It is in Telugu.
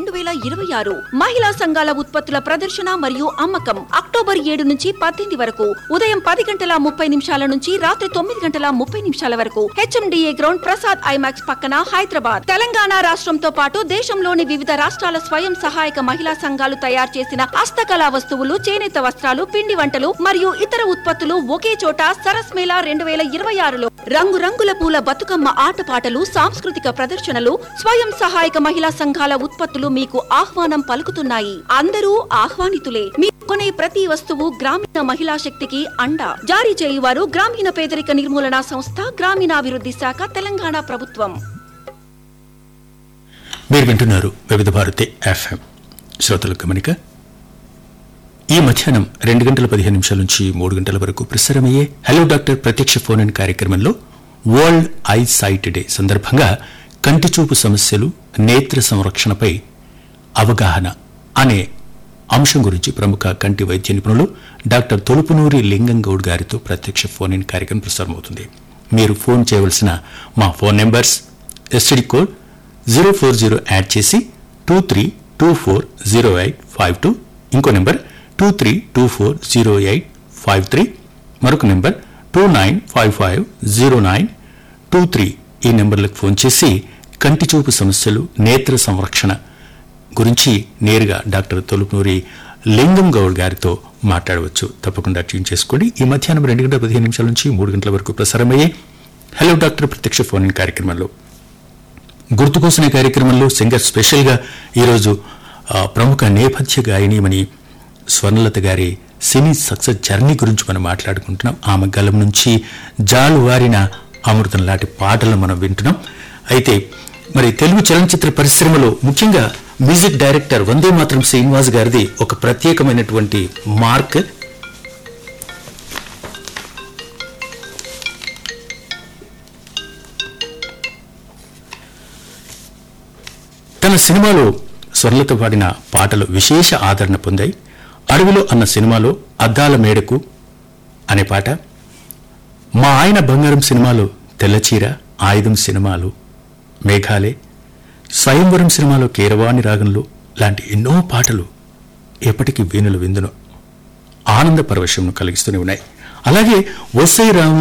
రెండు వేల ఇరవై ఆరు మహిళా సంఘాల ఉత్పత్తుల ప్రదర్శన మరియు అమ్మకం అక్టోబర్ ఏడు నుంచి పద్దెనిమిది వరకు ఉదయం పది గంటల ముప్పై నిమిషాల నుంచి రాత్రి తొమ్మిది గంటల ముప్పై నిమిషాల వరకు హెచ్ఎండిఏ గ్రౌండ్ ప్రసాద్ ఐమాక్స్ పక్కన హైదరాబాద్ తెలంగాణ రాష్ట్రంతో పాటు దేశంలోని వివిధ రాష్ట్రాల స్వయం సహాయక మహిళా సంఘాలు తయారు చేసిన హస్తకళా వస్తువులు చేనేత వస్త్రాలు పిండి వంటలు మరియు ఇతర ఉత్పత్తులు ఒకే చోట సరస్ మేళా రెండు వేల ఇరవై ఆరులో రంగురంగుల పూల బతుకమ్మ ఆటపాటలు సాంస్కృతిక ప్రదర్శనలు స్వయం సహాయక మహిళా సంఘాల ఉత్పత్తులు మీకు ఆహ్వానం పలుకుతున్నాయి అందరూ ఆహ్వానితులే మీ కొనే ప్రతి వస్తువు గ్రామీణ మహిళా శక్తికి అండ జారీ చేయువారు గ్రామీణ పేదరిక నిర్మూలన సంస్థ గ్రామీణాభివృద్ధి శాఖ తెలంగాణ ప్రభుత్వం మీరు వింటున్నారు వివిధ భారతి ఎఫ్ఎం శ్రోతల గమనిక ఈ మధ్యాహ్నం రెండు గంటల పదిహేను నిమిషాల నుంచి మూడు గంటల వరకు ప్రసారమయ్యే హలో డాక్టర్ ప్రత్యక్ష ఫోన్ ఇన్ కార్యక్రమంలో వరల్డ్ ఐ సైట్ డే సందర్భంగా కంటి చూపు సమస్యలు నేత్ర సంరక్షణపై అవగాహన అనే అంశం గురించి ప్రముఖ కంటి వైద్య నిపుణులు డాక్టర్ తొలుపునూరి లింగం గౌడ్ గారితో ప్రత్యక్ష ఫోన్ ఇన్ కార్యక్రమం ప్రసారమవుతుంది మీరు ఫోన్ చేయవలసిన మా phone numbers STD code zero four zero add చేసి two three two four zero eight five two ఇంకో number two three two four zero eight five three మరొక number two nine five five zero nine two three ఈ నెంబర్లకు ఫోన్ చేసి కంటి చూపు సమస్యలు నేత్ర సంరక్షణ గురించి నేరుగా డాక్టర్ తొలుపునూరి లింగం గౌడ్ గారితో మాట్లాడవచ్చు తప్పకుండా ట్యూన్ చేసుకోండి ఈ మధ్యాహ్నం రెండు గంటల పదిహేను నిమిషాల నుంచి మూడు గంటల వరకు ప్రసారమయ్యే హలో డాక్టర్ ప్రత్యక్ష ఫోన్ ఇన్ కార్యక్రమంలో గుర్తుకోసిన కార్యక్రమంలో సింగర్ స్పెషల్గా ఈరోజు ఆ, ప్రముఖ నేపథ్య గాయనీమణి స్వర్ణలత గారి సినీ సక్సెస్ జర్నీ గురించి మనం మాట్లాడుకుంటున్నాం ఆమె గలం నుంచి జాలు వారిన అమృతం లాంటి పాటలను మనం వింటున్నాం అయితే మరి తెలుగు చలనచిత్ర పరిశ్రమలో ముఖ్యంగా మ్యూజిక్ డైరెక్టర్ వందే మాత్రం శ్రీనివాస్ గారిది ఒక ప్రత్యేకమైనటువంటి మార్క్ తన సినిమాలో స్వర్లత పాడిన పాటలు విశేష ఆదరణ పొందాయి అడవిలో అన్న సినిమాలో అద్దాల మేడకు అనే పాట మా ఆయన బంగారం సినిమాలో తెల్లచీర ఆయుధం సినిమాలో మేఘాలే స్వయంవరం సినిమాలో కీరవాణి రాగంలో లాంటి ఎన్నో పాటలు ఎప్పటికీ వీణులు విందును ఆనంద పరవశంను కలిగిస్తూనే ఉన్నాయి అలాగే వసై రామ్